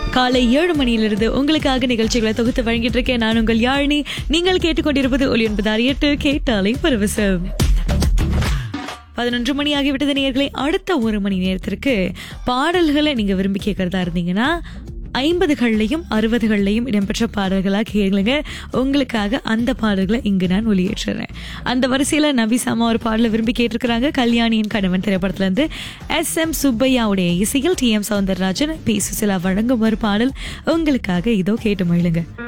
காலை ஏழு மணியிலிருந்து உங்களுக்காக நிகழ்ச்சிகளை தொகுத்து வழங்கிட்டு இருக்கேன் நான் உங்கள் யாழினி நீங்கள் கேட்டுக்கொண்டிருப்பது ஒலி ஒன்பதாறு எட்டு கேட்டாலை பரவசம் பதினொன்று மணி ஆகிவிட்டது நேர்களை அடுத்த ஒரு மணி நேரத்திற்கு பாடல்களை நீங்க விரும்பி கேட்கறதா இருந்தீங்கன்னா ஐம்பதுகள்லையும் அறுபதுகள்லையும் இடம்பெற்ற பாடல்களாக கேளுங்க உங்களுக்காக அந்த பாடல்களை இங்கு நான் ஒளியேற்றுறேன் அந்த வரிசையில் நபிசாமா ஒரு பாடலை விரும்பி கேட்டிருக்கிறாங்க கல்யாணியின் கணவன் திரைப்படத்துல இருந்து எஸ் எம் சுப்பையாவுடைய இசையில் T M Soundararajan P Susheela வழங்கும் ஒரு பாடல் உங்களுக்காக இதோ கேட்டு மகிழுங்க